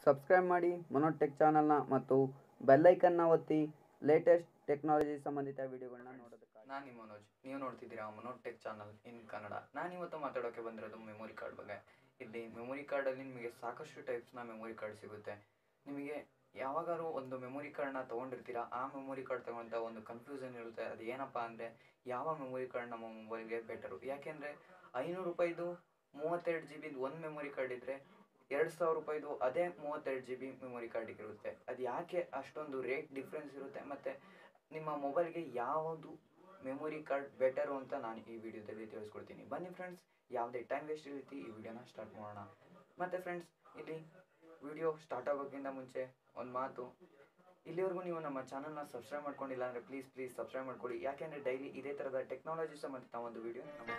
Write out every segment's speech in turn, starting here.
subscribe ಮಾಡಿ ಮೊನೋಟೆಕ್ ಚಾನಲ್ನ ಮತ್ತು ಬೆಲ್ಲೈಕನ್ನ ಒತ್ತಿ ಲೇಟೆಸ್ಟ್ ಟೆಕ್ನಾಲಜಿ ಸಂಬಂಧಿತ ವಿಡಿಯೋಗಳನ್ನ ನೋಡೋದಕ್ಕಾಗಿ ನಾನು ನಿಮ್ಮ ಮನೋಜ್ ನೀವು ನೋಡ್ತಿದ್ದೀರಾ ಮೊನೋಟೆಕ್ ಚಾನಲ್ ಇನ್ ಕನ್ನಡ ನಾನು ಇವತ್ತು ಮಾತಾಡೋಕೆ ಬಂದಿರೋದು ಮೆಮೊರಿ ಕಾರ್ಡ್ ಬಗ್ಗೆ ಇಲ್ಲಿ ಮೆಮೊರಿ ಕಾರ್ಡಲ್ಲಿ ನಿಮಗೆ ಸಾಕಷ್ಟು ಟೈಪ್ಸ್ನ ಮೆಮೊರಿ ಕಾರ್ಡ್ ಸಿಗುತ್ತೆ ನಿಮಗೆ ಯಾವಾಗಾದ್ರೂ ಒಂದು ಮೆಮೊರಿ ಕಾರ್ಡ್ನ ತೊಗೊಂಡಿರ್ತೀರಾ ಆ ಮೆಮೊರಿ ಕಾರ್ಡ್ ತಗೊಂತ ಒಂದು ಕನ್ಫ್ಯೂಷನ್ ಇರುತ್ತೆ ಅದು ಏನಪ್ಪ ಅಂದರೆ ಯಾವ ಮೆಮೊರಿ ಕಾರ್ಡ್ ನಮ್ಮ ಮೊಬೈಲ್ಗೆ ಬೆಟರು ಯಾಕೆಂದರೆ ಐನೂರು ರೂಪಾಯಿದು ಮೂವತ್ತೆರಡು ಜಿ ಬಿದು ಒಂದು ಮೆಮೊರಿ ಕಾರ್ಡ್ ಇದ್ದರೆ ಎರಡು ಸಾವಿರ ರೂಪಾಯಿದು ಅದೇ ಮೂವತ್ತೆರಡು ಜಿ ಬಿ ಮೆಮೊರಿ ಕಾರ್ಡಿಗೆ ಇರುತ್ತೆ ಅದು ಯಾಕೆ ಅಷ್ಟೊಂದು ರೇಟ್ ಡಿಫ್ರೆನ್ಸ್ ಇರುತ್ತೆ ಮತ್ತು ನಿಮ್ಮ ಮೊಬೈಲ್ಗೆ ಯಾವುದು ಮೆಮೊರಿ ಕಾರ್ಡ್ ಬೆಟರು ಅಂತ ನಾನು ಈ ವಿಡಿಯೋದಲ್ಲಿ ತಿಳಿಸ್ಕೊಡ್ತೀನಿ ಬನ್ನಿ ಫ್ರೆಂಡ್ಸ್ ಯಾವುದೇ ಟೈಮ್ ವೇಸ್ಟ್ ರೀತಿ ಈ ವಿಡಿಯೋನ ಸ್ಟಾರ್ಟ್ ಮಾಡೋಣ ಮತ್ತು ಫ್ರೆಂಡ್ಸ್ ಇಲ್ಲಿ ವಿಡಿಯೋ ಸ್ಟಾರ್ಟ್ ಆಗೋಕ್ಕಿಂತ ಮುಂಚೆ ಒಂದು ಮಾತು ಇಲ್ಲಿವರೆಗೂ ನೀವು ನಮ್ಮ ಚಾನಲ್ನ ಸಬ್ಸ್ಕ್ರೈಬ್ ಮಾಡ್ಕೊಂಡಿಲ್ಲ ಅಂದರೆ ಪ್ಲೀಸ್ ಪ್ಲೀಸ್ ಸಬ್ಸ್ಕ್ರೈಬ್ ಮಾಡ್ಕೊಳ್ಳಿ ಯಾಕೆಂದರೆ ಡೈಲಿ ಇದೇ ಥರದ ಟೆಕ್ನಾಲಜಿ ಸಂಬಂಧಿತ ಒಂದು ವಿಡಿಯೋ ನಮ್ಮ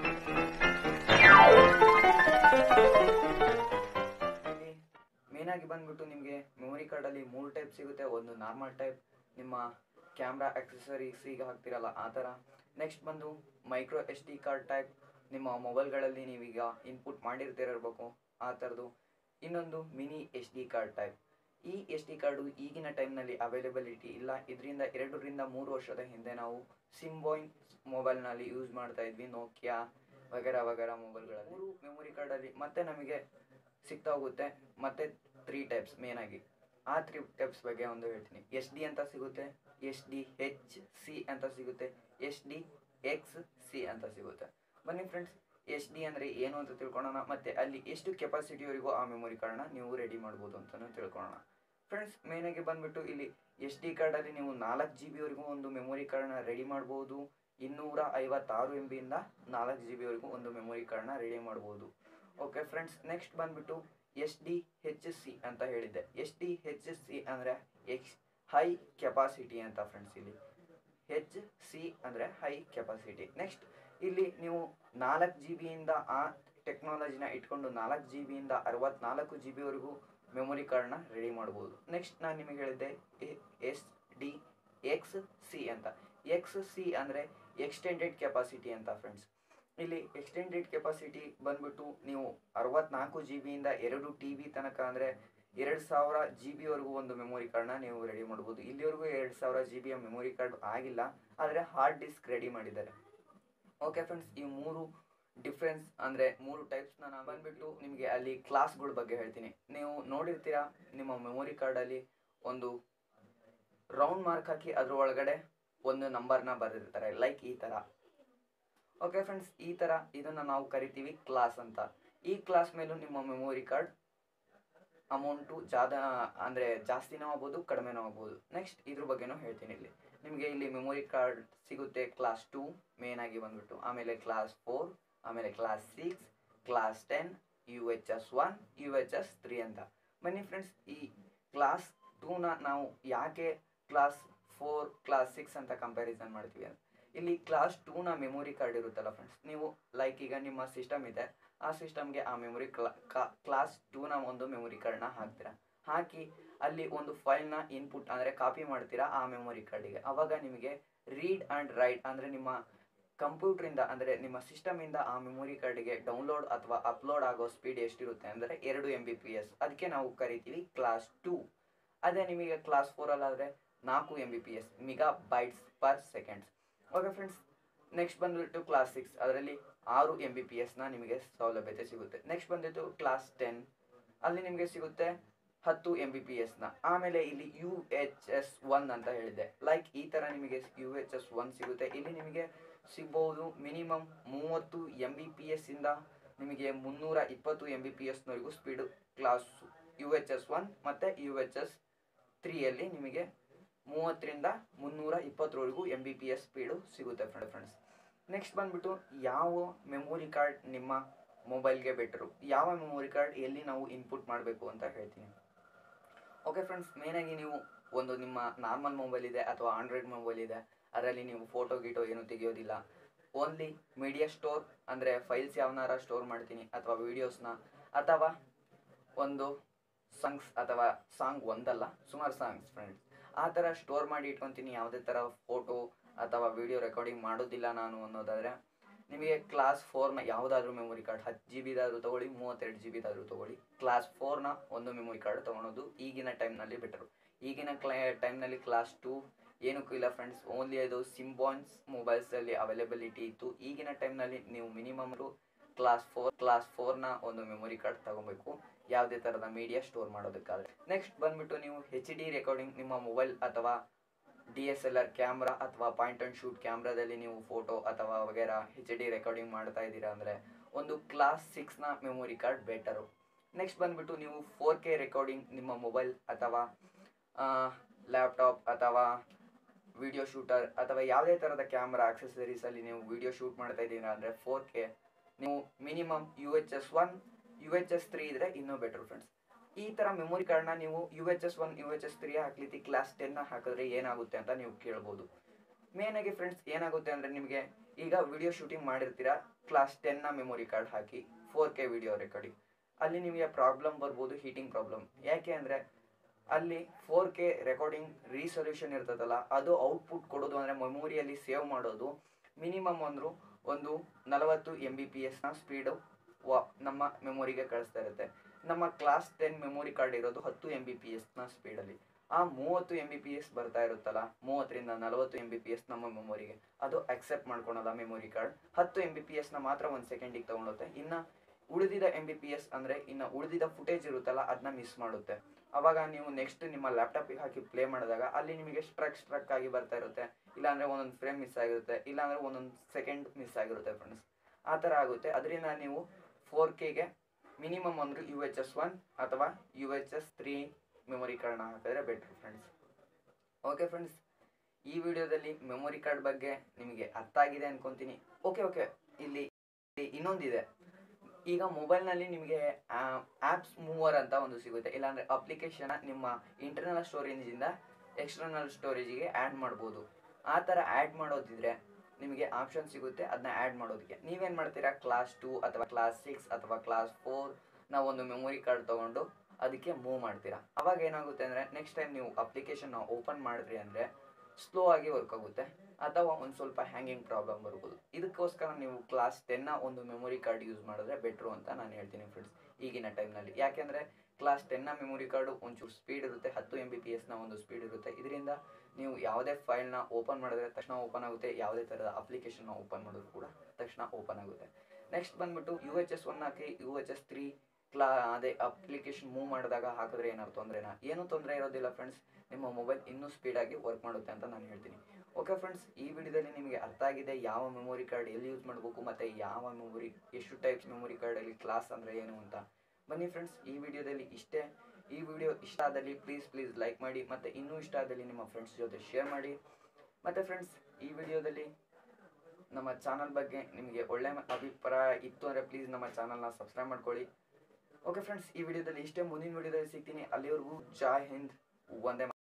ಇಲ್ಲಿ ಮೇನ್ ಆಗಿ ಬಂದ್ಬಿಟ್ಟು ನಿಮಗೆ ಮೆಮೊರಿ ಕಾರ್ಡಲ್ಲಿ ಮೂರು ಟೈಪ್ ಸಿಗುತ್ತೆ ಒಂದು ನಾರ್ಮಲ್ ಟೈಪ್ ನಿಮ್ಮ ಕ್ಯಾಮ್ರಾ ಆಕ್ಸೆಸರೀಸಿಗೆ ಹಾಕ್ತಿರಲ್ಲ ಆ ಥರ ನೆಕ್ಸ್ಟ್ ಬಂದು micro S D card type ನಿಮ್ಮ ಮೊಬೈಲ್ಗಳಲ್ಲಿ ನೀವೀಗ ಇನ್ಪುಟ್ ಮಾಡಿರ್ತಿರಬೇಕು ಆ ಥರದ್ದು ಇನ್ನೊಂದು mini S D card type ಈ ಎಸ್ ಡಿ ಕಾರ್ಡು ಈಗಿನ ಟೈಮ್ನಲ್ಲಿ ಅವೈಲೇಬಿಲಿಟಿ ಇಲ್ಲ ಇದರಿಂದ ಎರಡರಿಂದ ಮೂರು ವರ್ಷದ ಹಿಂದೆ ನಾವು ಸಿಂಬೋಯಿನ್ ಮೊಬೈಲ್ನಲ್ಲಿ ಯೂಸ್ ಮಾಡ್ತಾ ಇದ್ವಿ ನೋಕಿಯಾ ವಗೇರಾ ವಗೇರಾ ಮೊಬೈಲ್ಗಳಲ್ಲಿ ಮೂರು ಮೆಮೊರಿ ಕಾರ್ಡಲ್ಲಿ ಮತ್ತೆ ನಮಗೆ ಸಿಗ್ತಾ ಹೋಗುತ್ತೆ ಮತ್ತೆ ತ್ರೀ ಟೈಪ್ಸ್ ಮೇನ್ ಆಗಿ ಆ ತ್ರೀ ಟೈಪ್ಸ್ ಬಗ್ಗೆ ಒಂದು ಹೇಳ್ತೀನಿ ಎಸ್ ಡಿ ಅಂತ ಸಿಗುತ್ತೆ ಎಸ್ ಡಿ ಹೆಚ್ ಸಿ ಅಂತ ಸಿಗುತ್ತೆ ಎಸ್ ಡಿ ಎಕ್ಸ್ ಸಿ ಅಂತ ಸಿಗುತ್ತೆ ಬನ್ನಿ ಫ್ರೆಂಡ್ಸ್ ಎಸ್ ಡಿ ಅಂದರೆ ಏನು ಅಂತ ತಿಳ್ಕೊಳ್ಳೋಣ ಮತ್ತು ಅಲ್ಲಿ ಎಷ್ಟು ಕೆಪಾಸಿಟಿವರೆಗೂ ಆ ಮೆಮೊರಿ ಕಾರ್ಡ್ನ ನೀವು ರೆಡಿ ಮಾಡ್ಬೋದು ಅಂತಲೂ ತಿಳ್ಕೊಳ್ಳೋಣ ಫ್ರೆಂಡ್ಸ್ ಮೇನಾಗಿ ಬಂದುಬಿಟ್ಟು ಇಲ್ಲಿ ಎಸ್ ಡಿ ಕಾರ್ಡಲ್ಲಿ ನೀವು ನಾಲ್ಕು ಜಿ ಬಿವರೆಗೂ ಒಂದು ಮೆಮೊರಿ ಕಾರ್ಡ್ನ ರೆಡಿ ಮಾಡ್ಬೋದು ಇನ್ನೂರ ಐವತ್ತಾರು ಎಮ್ ಬಿಯಿಂದ ನಾಲ್ಕು ಜಿ ಬಿವರೆಗೂ ಒಂದು ಮೆಮೊರಿ ಕಾರ್ಡ್ನ ರೆಡಿ ಮಾಡ್ಬೋದು ಓಕೆ ಫ್ರೆಂಡ್ಸ್ ನೆಕ್ಸ್ಟ್ ಬಂದುಬಿಟ್ಟು ಎಸ್ ಡಿ ಹೆಚ್ ಸಿ ಅಂತ ಹೇಳಿದ್ದೆ ಎಸ್ ಡಿ ಹೆಚ್ ಸಿ ಅಂದರೆ ಎಕ್ಸ್ ಹೈ ಕೆಪಾಸಿಟಿ ಅಂತ ಫ್ರೆಂಡ್ಸ್ ಇಲ್ಲಿ ಹೆಚ್ ಸಿ ಅಂದರೆ ಹೈ ಕೆಪಾಸಿಟಿ ನೆಕ್ಸ್ಟ್ ಇಲ್ಲಿ ನೀವು ನಾಲ್ಕು ಜಿ ಬಿಯಿಂದ ಆ ಟೆಕ್ನಾಲಜಿನ ಇಟ್ಕೊಂಡು ನಾಲ್ಕು ಜಿ ಬಿಯಿಂದ ಅರವತ್ನಾಲ್ಕು ಜಿ ಬಿವರೆಗೂ ಮೆಮೊರಿ ಕಾರ್ಡ್ನ ರೆಡಿ ಮಾಡ್ಬೋದು ನೆಕ್ಸ್ಟ್ ನಾನು ನಿಮಗೆ ಹೇಳಿದ್ದೆ ಎಸ್ ಡಿ ಎಕ್ಸ್ ಸಿ ಅಂತ ಎಕ್ಸ್ ಸಿ ಅಂದರೆ ಎಕ್ಸ್ಟೆಂಡೆಡ್ ಕೆಪಾಸಿಟಿ ಅಂತ ಫ್ರೆಂಡ್ಸ್ ಇಲ್ಲಿ ಎಕ್ಸ್ಟೆಂಡೆಡ್ ಕೆಪಾಸಿಟಿ ಬಂದ್ಬಿಟ್ಟು ನೀವು ಅರವತ್ನಾಲ್ಕು ಜಿ ಬಿಯಿಂದ ಎರಡು ಟಿ ಬಿ ತನಕ ಅಂದರೆ ಎರಡು ಸಾವಿರ ಜಿ ಬಿವರೆಗೂ ಒಂದು ಮೆಮೊರಿ ಕಾರ್ಡ್ನ ನೀವು ರೆಡಿ ಮಾಡ್ಬೋದು ಇಲ್ಲಿವರೆಗೂ ಎರಡು ಸಾವಿರ ಜಿ ಬಿಯ ಮೆಮೊರಿ ಕಾರ್ಡ್ ಆಗಿಲ್ಲ ಆದರೆ ಹಾರ್ಡ್ ಡಿಸ್ಕ್ ರೆಡಿ ಮಾಡಿದ್ದಾರೆ ಓಕೆ ಫ್ರೆಂಡ್ಸ್ ಈ ಮೂರು ಡಿಫ್ರೆನ್ಸ್ ಅಂದರೆ ಮೂರು ಟೈಪ್ಸ್ನ ನಾನು ಬಂದ್ಬಿಟ್ಟು ನಿಮಗೆ ಅಲ್ಲಿ ಕ್ಲಾಸ್ಗಳ ಬಗ್ಗೆ ಹೇಳ್ತೀನಿ ನೀವು ನೋಡಿರ್ತೀರಾ ನಿಮ್ಮ ಮೆಮೊರಿ ಕಾರ್ಡಲ್ಲಿ ಒಂದು ರೌಂಡ್ ಮಾರ್ಕ್ ಹಾಕಿ ಅದ್ರ ಒಳಗಡೆ ಒಂದು ನಂಬರ್ನ ಬರೆದಿರ್ತಾರೆ ಲೈಕ್ ಈ ಥರ ಓಕೆ ಫ್ರೆಂಡ್ಸ್ ಈ ಥರ ಇದನ್ನು ನಾವು ಕರಿತೀವಿ ಕ್ಲಾಸ್ ಅಂತ ಈ ಕ್ಲಾಸ್ ಮೇಲೂ ನಿಮ್ಮ ಮೆಮೊರಿ ಕಾರ್ಡ್ ಅಮೌಂಟು ಜಾದ ಅಂದರೆ ಜಾಸ್ತಿನೂ ಆಗ್ಬೋದು ಕಡಿಮೆನೂ ಆಗ್ಬೋದು ನೆಕ್ಸ್ಟ್ ಇದ್ರ ಬಗ್ಗೆನೂ ಹೇಳ್ತೀನಿ ಇಲ್ಲಿ ನಿಮಗೆ ಇಲ್ಲಿ ಮೆಮೊರಿ ಕಾರ್ಡ್ ಸಿಗುತ್ತೆ ಕ್ಲಾಸ್ ಟೂ ಮೇನ್ ಆಗಿ ಬಂದ್ಬಿಟ್ಟು ಆಮೇಲೆ ಕ್ಲಾಸ್ ಫೋರ್ ಆಮೇಲೆ class six class ten U H S one U H S three ಅಂತ ಬನ್ನಿ ಫ್ರೆಂಡ್ಸ್ ಈ ಕ್ಲಾಸ್ ಟೂನ ನಾವು ಯಾಕೆ ಕ್ಲಾಸ್ ಫೋರ್ ಕ್ಲಾಸ್ ಸಿಕ್ಸ್ ಅಂತ ಕಂಪ್ಯಾರಿಸನ್ ಮಾಡ್ತೀವಿ ಅಂತ ಇಲ್ಲಿ ಕ್ಲಾಸ್ ಟೂನ ಮೆಮೊರಿ ಕಾರ್ಡ್ ಇರುತ್ತಲ್ಲ ಫ್ರೆಂಡ್ಸ್ ನೀವು ಲೈಕ್ ಈಗ ನಿಮ್ಮ ಸಿಸ್ಟಮ್ ಇದೆ ಆ ಸಿಸ್ಟಮ್ಗೆ ಆ ಮೆಮೊರಿ ಕ್ಲಾಸ್ ಟೂನ ಒಂದು ಮೆಮೊರಿ ಕಾರ್ಡ್ನ ಹಾಕ್ತೀರಾ ಹಾಕಿ ಅಲ್ಲಿ ಒಂದು ಫೈಲ್ನ ಇನ್ಪುಟ್ ಅಂದರೆ ಕಾಪಿ ಮಾಡ್ತೀರಾ ಆ ಮೆಮೊರಿ ಕಾರ್ಡಿಗೆ ಅವಾಗ ನಿಮಗೆ ರೀಡ್ ಆ್ಯಂಡ್ ರೈಟ್ ಅಂದರೆ ನಿಮ್ಮ ಕಂಪ್ಯೂಟ್ರಿಂದ ಅಂದರೆ ನಿಮ್ಮ ಸಿಸ್ಟಮಿಂದ ಆ ಮೆಮೊರಿ ಕಾರ್ಡಿಗೆ ಡೌನ್ಲೋಡ್ ಅಥವಾ ಅಪ್ಲೋಡ್ ಆಗೋ ಸ್ಪೀಡ್ ಎಷ್ಟಿರುತ್ತೆ ಅಂದರೆ ಎರಡು ಎಮ್ ಬಿ ಪಿ ಎಸ್ ಅದಕ್ಕೆ ನಾವು ಕರಿತೀವಿ ಕ್ಲಾಸ್ ಟೂ ಅದೇ ನಿಮಗೆ ಕ್ಲಾಸ್ ಫೋರಲ್ಲಾದರೆ ನಾಲ್ಕು M B P S megabytes per seconds okay friends next ಬಂದುಬಿಟ್ಟು ಕ್ಲಾಸ್ ಸಿಕ್ಸ್ ಅದರಲ್ಲಿ ಆರು ಎಮ್ ಬಿ ಪಿ ಎಸ್ನ ನಿಮಗೆ ಸೌಲಭ್ಯತೆ ಸಿಗುತ್ತೆ ನೆಕ್ಸ್ಟ್ ಬಂದಿತ್ತು ಕ್ಲಾಸ್ ಟೆನ್ ಅಲ್ಲಿ ನಿಮಗೆ ಸಿಗುತ್ತೆ ಹತ್ತು ಎಮ್ ಬಿ ಪಿ ಎಸ್ನ ಆಮೇಲೆ ಇಲ್ಲಿ ಯು ಎಚ್ ಎಸ್ ಒನ್ ಅಂತ ಹೇಳಿದೆ ಲೈಕ್ ಈ ಥರ ನಿಮಗೆ ಯು ಎಚ್ ಎಸ್ ಒನ್ ಸಿಗುತ್ತೆ ಇಲ್ಲಿ ನಿಮಗೆ ಸಿಗ್ಬೋದು ಮಿನಿಮಮ್ ಮೂವತ್ತು ಎಮ್ ಬಿ ಪಿ ಎಸ್ಸಿಂದ ನಿಮಗೆ ಮುನ್ನೂರ ಇಪ್ಪತ್ತು ಎಮ್ ಬಿ ಪಿ ಎಸ್ನವರೆಗೂ speed class U H S one ಮತ್ತು ಯು ಎಚ್ ಎಸ್ ತ್ರೀಯಲ್ಲಿ ನಿಮಗೆ ಮೂವತ್ತರಿಂದ ಮುನ್ನೂರ ಇಪ್ಪತ್ತರವರೆಗೂ M B P S speed ಸಿಗುತ್ತೆ ಫ್ರೆಂಡ್ ಫ್ರೆಂಡ್ಸ್ ನೆಕ್ಸ್ಟ್ ಬಂದುಬಿಟ್ಟು ಯಾವ ಮೆಮೊರಿ ಕಾರ್ಡ್ ನಿಮ್ಮ ಮೊಬೈಲ್ಗೆ ಬೆಟರು ಯಾವ ಮೆಮೊರಿ ಕಾರ್ಡ್ ಎಲ್ಲಿ ನಾವು ಇನ್ಪುಟ್ ಮಾಡಬೇಕು ಅಂತ ಹೇಳ್ತೀನಿ ಓಕೆ ಫ್ರೆಂಡ್ಸ್ ಮೇನಾಗಿ ನೀವು ಒಂದು ನಿಮ್ಮ ನಾರ್ಮಲ್ ಮೊಬೈಲ್ ಇದೆ ಅಥವಾ ಆಂಡ್ರಾಯ್ಡ್ ಮೊಬೈಲ್ ಇದೆ ಅದರಲ್ಲಿ ನೀವು ಫೋಟೋ ಗೀಟೋ ಏನೂ ತೆಗೆಯೋದಿಲ್ಲ ಓನ್ಲಿ ಮೀಡಿಯಾ ಸ್ಟೋರ್ ಅಂದರೆ ಫೈಲ್ಸ್ ಯಾವನಾರ ಸ್ಟೋರ್ ಮಾಡ್ತೀನಿ ಅಥವಾ ವೀಡಿಯೋಸ್ನ ಅಥವಾ ಒಂದು ಸಾಂಗ್ಸ್ ಅಥವಾ ಸಾಂಗ್ ಒಂದಲ್ಲ ಸುಮಾರು ಸಾಂಗ್ಸ್ ಫ್ರೆಂಡ್ಸ್ ಆ ಥರ ಸ್ಟೋರ್ ಮಾಡಿ ಇಟ್ಕೊತೀನಿ ಯಾವುದೇ ಥರ ಫೋಟೋ ಅಥವಾ ವಿಡಿಯೋ ರೆಕಾರ್ಡಿಂಗ್ ಮಾಡೋದಿಲ್ಲ ನಾನು ಅನ್ನೋದಾದರೆ ನಿಮಗೆ ಕ್ಲಾಸ್ ಫೋರ್ನ ಯಾವುದಾದ್ರೂ ಮೆಮೊರಿ ಕಾರ್ಡ್ ಹತ್ತು ಜಿ ಬಿದಾದ್ರೂ ತೊಗೊಳ್ಳಿ ಮೂವತ್ತೆರಡು ಜಿ ಬಿದಾದ್ರೂ ತೊಗೊಳ್ಳಿ ಕ್ಲಾಸ್ ಫೋರ್ನ ಒಂದು ಮೆಮೊರಿ ಕಾರ್ಡ್ ತೊಗೊಳೋದು ಈಗಿನ ಟೈಮ್ನಲ್ಲಿ ಬೆಟರು ಈಗಿನ ಕ್ಲೈ ಟೈಮ್ನಲ್ಲಿ ಕ್ಲಾಸ್ ಟು ಏನಕ್ಕೂ ಇಲ್ಲ ಫ್ರೆಂಡ್ಸ್ ಓನ್ಲಿ ಅದು ಸಿಂಬಾನ್ಸ್ ಮೊಬೈಲ್ಸಲ್ಲಿ ಅವೈಲೇಬಿಲಿಟಿ ಇತ್ತು ಈಗಿನ ಟೈಮ್ನಲ್ಲಿ ನೀವು ಮಿನಿಮಮ್ ಕ್ಲಾಸ್ ಫೋರ್ ಕ್ಲಾಸ್ ಫೋರ್ನ ಒಂದು ಮೆಮೊರಿ ಕಾರ್ಡ್ ತಗೊಬೇಕು ಯಾವುದೇ ಥರದ ಮೀಡಿಯಾ ಸ್ಟೋರ್ ಮಾಡೋದಕ್ಕಾದ್ರೆ ನೆಕ್ಸ್ಟ್ ಬಂದ್ಬಿಟ್ಟು ನೀವು ಹೆಚ್ ಡಿ ರೆಕಾರ್ಡಿಂಗ್ ನಿಮ್ಮ ಮೊಬೈಲ್ ಅಥವಾ D S L R camera ಅಥವಾ ಪಾಯಿಂಟ್ ಆ್ಯಂಡ್ ಶೂಟ್ ಕ್ಯಾಮ್ರಾದಲ್ಲಿ ನೀವು ಫೋಟೋ ಅಥವಾ ವಗೇರ ಹೆಚ್ ಡಿ ರೆಕಾರ್ಡಿಂಗ್ ಮಾಡ್ತಾ ಇದ್ದೀರಾ ಅಂದರೆ ಒಂದು ಕ್ಲಾಸ್ ಸಿಕ್ಸ್ನ ಮೆಮೊರಿ ಕಾರ್ಡ್ ಬೆಟರು ನೆಕ್ಸ್ಟ್ ಬಂದ್ಬಿಟ್ಟು ನೀವು ಫೋರ್ ಕೆ ರೆಕಾರ್ಡಿಂಗ್ ನಿಮ್ಮ ಮೊಬೈಲ್ ಅಥವಾ ಲ್ಯಾಪ್ಟಾಪ್ ಅಥವಾ ವಿಡಿಯೋ ಶೂಟರ್ ಅಥವಾ ಯಾವುದೇ ಥರದ ಕ್ಯಾಮ್ರಾ ಆಕ್ಸೆಸರೀಸಲ್ಲಿ ನೀವು ವಿಡಿಯೋ ಶೂಟ್ ಮಾಡ್ತಾ ಇದ್ದೀರಾ ಅಂದರೆ ಫೋರ್ ಕೆ ನೀವು minimum U H S one U H S three ಇದ್ರೆ ಇನ್ನೂ ಬೆಟರ್ ಫ್ರೆಂಡ್ಸ್ ಈ ಥರ ಮೆಮೊರಿ ಕಾರ್ಡ್ನ ನೀವು U H S one U H S three ಹಾಕ್ಲಿಕ್ಕೆ ಕ್ಲಾಸ್ ಟೆನ್ನ ಹಾಕಿದ್ರೆ ಏನಾಗುತ್ತೆ ಅಂತ ನೀವು ಕೇಳ್ಬೋದು ಮೇನಾಗಿ ಫ್ರೆಂಡ್ಸ್ ಏನಾಗುತ್ತೆ ಅಂದರೆ ನಿಮಗೆ ಈಗ ವಿಡಿಯೋ ಶೂಟಿಂಗ್ ಮಾಡಿರ್ತೀರಾ ಕ್ಲಾಸ್ ಟೆನ್ನ ಮೆಮೊರಿ ಕಾರ್ಡ್ ಹಾಕಿ ಫೋರ್ ಕೆ ವಿಡಿಯೋ ರೆಕಾರ್ಡಿಂಗ್ ಅಲ್ಲಿ ನಿಮಗೆ ಪ್ರಾಬ್ಲಮ್ ಬರ್ಬೋದು ಹೀಟಿಂಗ್ ಪ್ರಾಬ್ಲಮ್ ಯಾಕೆ ಅಂದರೆ ಅಲ್ಲಿ ಫೋರ್ ಕೆ ರೆಕಾರ್ಡಿಂಗ್ ರೀಸೊಲ್ಯೂಷನ್ ಇರ್ತದಲ್ಲ ಅದು ಔಟ್ಪುಟ್ ಕೊಡೋದು ಅಂದರೆ ಮೆಮೊರಿಯಲ್ಲಿ ಸೇವ್ ಮಾಡೋದು ಮಿನಿಮಮ್ ಅಂದರು ಒಂದು ನಲವತ್ತು ಎಮ್ ಬಿ ಪಿ ಎಸ್ನ ಸ್ಪೀಡು ವಾ ನಮ್ಮ ಮೆಮೊರಿಗೆ ಕಳಿಸ್ತಾ ಇರುತ್ತೆ ನಮ್ಮ ಕ್ಲಾಸ್ ಟೆನ್ ಮೆಮೊರಿ ಕಾರ್ಡ್ ಇರೋದು ಹತ್ತು ಎಮ್ ಬಿ ಪಿ ಎಸ್ನ ಸ್ಪೀಡಲ್ಲಿ ಆ ಮೂವತ್ತು ಎಮ್ ಬಿ ಪಿ ಎಸ್ ಬರ್ತಾ ಇರುತ್ತಲ್ಲ ಮೂವತ್ತರಿಂದ ನಲವತ್ತು ಎಮ್ ಬಿ ಪಿ ಎಸ್ ನಮ್ಮ ಮೆಮೊರಿಗೆ ಅದು ಅಕ್ಸೆಪ್ಟ್ ಮಾಡ್ಕೊಳಲ್ಲ ಮೆಮೊರಿ ಕಾರ್ಡ್ ಹತ್ತು ಎಮ್ ಬಿ ಪಿ ಎಸ್ನ ಮಾತ್ರ ಒಂದು ಸೆಕೆಂಡಿಗೆ ತೊಗೊಳುತ್ತೆ ಇನ್ನು ಉಳಿದಿದ ಎಮ್ ಬಿ ಪಿ ಎಸ್ ಅಂದರೆ ಇನ್ನು ಉಳಿದಿದ ಫುಟೇಜ್ ಇರುತ್ತಲ್ಲ ಅದನ್ನ ಮಿಸ್ ಮಾಡುತ್ತೆ ಅವಾಗ ನೀವು ನೆಕ್ಸ್ಟ್ ನಿಮ್ಮ ಲ್ಯಾಪ್ಟಾಪಿಗೆ ಹಾಕಿ ಪ್ಲೇ ಮಾಡಿದಾಗ ಅಲ್ಲಿ ನಿಮಗೆ ಸ್ಟ್ರಕ್ ಸ್ಟ್ರಕ್ ಆಗಿ ಬರ್ತಾ ಇರುತ್ತೆ ಇಲ್ಲಾಂದರೆ ಒಂದೊಂದು ಫ್ರೇಮ್ ಮಿಸ್ ಆಗಿರುತ್ತೆ ಇಲ್ಲಾಂದರೆ ಒಂದೊಂದು ಸೆಕೆಂಡ್ ಮಿಸ್ ಆಗಿರುತ್ತೆ ಫ್ರೆಂಡ್ಸ್ ಆ ಥರ ಆಗುತ್ತೆ ಅದರಿಂದ ನೀವು ಫೋರ್ ಕೆಗೆ ಮಿನಿಮಮ್ ಅಂದ್ರೆ ಯು ಎಚ್ ಎಸ್ ಒನ್ ಅಥವಾ U H S three memory ಕಾರ್ಡ್ನ ಹಾಕಿದ್ರೆ ಬೆಟ್ರ್ ಫ್ರೆಂಡ್ಸ್ ಓಕೆ ಫ್ರೆಂಡ್ಸ್ ಈ ವಿಡಿಯೋದಲ್ಲಿ ಮೆಮೊರಿ ಕಾರ್ಡ್ ಬಗ್ಗೆ ನಿಮಗೆ ಅರ್ಥ ಆಗಿದೆ ಅನ್ಕೊಂತೀನಿ ಓಕೆ ಓಕೆ ಇಲ್ಲಿ ಇಲ್ಲಿ ಇನ್ನೊಂದಿದೆ ಈಗ ಮೊಬೈಲ್ನಲ್ಲಿ ನಿಮಗೆ ಆ್ಯಪ್ಸ್ ಮೂವರ್ ಅಂತ ಒಂದು ಸಿಗುತ್ತೆ ಇಲ್ಲಾಂದರೆ ಅಪ್ಲಿಕೇಶನ್ ನಿಮ್ಮ ಇಂಟರ್ನಲ್ ಸ್ಟೋರೇಜಿಂದ ಎಕ್ಸ್ಟರ್ನಲ್ ಸ್ಟೋರೇಜಿಗೆ ಆ್ಯಡ್ ಮಾಡ್ಬೋದು ಆ ಥರ ಆ್ಯಡ್ ಮಾಡೋದಿದ್ರೆ ನಿಮಗೆ ಆಪ್ಷನ್ ಸಿಗುತ್ತೆ ಅದನ್ನ ಆ್ಯಡ್ ಮಾಡೋದಕ್ಕೆ ನೀವೇನು ಮಾಡ್ತೀರಾ ಕ್ಲಾಸ್ ಟೂ ಅಥವಾ ಕ್ಲಾಸ್ ಸಿಕ್ಸ್ ಅಥವಾ ಕ್ಲಾಸ್ ಫೋರ್ ನಾವು ಒಂದು ಮೆಮೊರಿ ಕಾರ್ಡ್ ತೊಗೊಂಡು ಅದಕ್ಕೆ ಮೂವ್ ಮಾಡ್ತೀರಾ ಅವಾಗ ಏನಾಗುತ್ತೆ ಅಂದರೆ ನೆಕ್ಸ್ಟ್ ಟೈಮ್ ನೀವು ಅಪ್ಲಿಕೇಶನ್ನ ಓಪನ್ ಮಾಡಿದ್ರಿ ಅಂದರೆ ಸ್ಲೋ ಆಗಿ ವರ್ಕ್ ಆಗುತ್ತೆ ಅಥವಾ ಒಂದು ಸ್ವಲ್ಪ ಹ್ಯಾಂಗಿಂಗ್ ಪ್ರಾಬ್ಲಮ್ ಬರ್ಬೋದು ಇದಕ್ಕೋಸ್ಕರ ನೀವು ಕ್ಲಾಸ್ ಟೆನ್ನ ಒಂದು ಮೆಮೊರಿ ಕಾರ್ಡ್ ಯೂಸ್ ಮಾಡಿದ್ರೆ ಬೆಟ್ರು ಅಂತ ನಾನು ಹೇಳ್ತೀನಿ ಫ್ರೆಂಡ್ಸ್ ಈಗಿನ ಟೈಮ್ನಲ್ಲಿ ಯಾಕೆಂದರೆ ಕ್ಲಾಸ್ ಟೆನ್ನ ಮೆಮೊರಿ ಕಾರ್ಡು ಒಂಚೂರು ಸ್ಪೀಡ್ ಇರುತ್ತೆ ಹತ್ತು ಎಮ್ ಬಿ ಪಿ ಎಸ್ನ ಒಂದು ಸ್ಪೀಡ್ ಇರುತ್ತೆ ಇದರಿಂದ ನೀವು ಯಾವುದೇ ಫೈಲ್ನ ಓಪನ್ ಮಾಡಿದ್ರೆ ತಕ್ಷಣ ಓಪನ್ ಆಗುತ್ತೆ ಯಾವುದೇ ಥರದ ಅಪ್ಲಿಕೇಶನ್ನ ಓಪನ್ ಮಾಡಿದ್ರು ಕೂಡ ತಕ್ಷಣ ಓಪನ್ ಆಗುತ್ತೆ ನೆಕ್ಸ್ಟ್ ಬಂದ್ಬಿಟ್ಟು ಯು ಎಚ್ ಎಸ್ ಒನ್ ಹಾಕಿ ಯು ಎಚ್ ಎಸ್ ತ್ರೀ ಕ್ಲಾ ಅದೇ ಅಪ್ಲಿಕೇಶನ್ ಮೂವ್ ಮಾಡಿದಾಗ ಹಾಕಿದ್ರೆ ಏನಾದ್ರು ತೊಂದರೆನಾ ಏನೂ ತೊಂದರೆ ಇರೋದಿಲ್ಲ ಫ್ರೆಂಡ್ಸ್ ನಿಮ್ಮ ಮೊಬೈಲ್ ಇನ್ನೂ ಸ್ಪೀಡಾಗಿ ವರ್ಕ್ ಮಾಡುತ್ತೆ ಅಂತ ನಾನು ಹೇಳ್ತೀನಿ ಓಕೆ ಫ್ರೆಂಡ್ಸ್ ಈ ವಿಡಿಯೋದಲ್ಲಿ ನಿಮಗೆ ಅರ್ಥ ಆಗಿದೆ ಯಾವ ಮೆಮೊರಿ ಕಾರ್ಡ್ ಎಲ್ಲಿ ಯೂಸ್ ಮಾಡಬೇಕು ಮತ್ತು ಯಾವ ಮೆಮೊರಿ ಎಷ್ಟು ಟೈಪ್ಸ್ ಮೆಮೊರಿ ಕಾರ್ಡಲ್ಲಿ ಕ್ಲಾಸ್ ಅಂದರೆ ಏನು ಅಂತ ಬನ್ನಿ ಫ್ರೆಂಡ್ಸ್ ಈ ವಿಡಿಯೋದಲ್ಲಿ ಇಷ್ಟೇ ಈ ವಿಡಿಯೋ ಇಷ್ಟ ಆದಲ್ಲಿ ಪ್ಲೀಸ್ ಪ್ಲೀಸ್ ಲೈಕ್ ಮಾಡಿ ಮತ್ತು ಇನ್ನೂ ಇಷ್ಟ ಆದಲ್ಲಿ ನಿಮ್ಮ ಫ್ರೆಂಡ್ಸ್ ಜೊತೆ ಶೇರ್ ಮಾಡಿ ಮತ್ತು ಫ್ರೆಂಡ್ಸ್ ಈ ವಿಡಿಯೋದಲ್ಲಿ ನಮ್ಮ ಚಾನಲ್ ಬಗ್ಗೆ ನಿಮಗೆ ಒಳ್ಳೆ ಮ- ಅಭಿಪ್ರಾಯ ಇತ್ತು ಅಂದರೆ ಪ್ಲೀಸ್ ನಮ್ಮ ಚಾನಲ್ನ ಸಬ್ಸ್ಕ್ರೈಬ್ ಮಾಡ್ಕೊಳ್ಳಿ ಓಕೆ ಫ್ರೆಂಡ್ಸ್ ಈ ವಿಡಿಯೋದಲ್ಲಿ ಇಷ್ಟೇ ಮುಂದಿನ ವಿಡಿಯೋದಲ್ಲಿ ಸಿಗ್ತೀನಿ ಅಲ್ಲಿವರೆಗೂ ಜೈ ಹಿಂದ್ ಒಂದೇ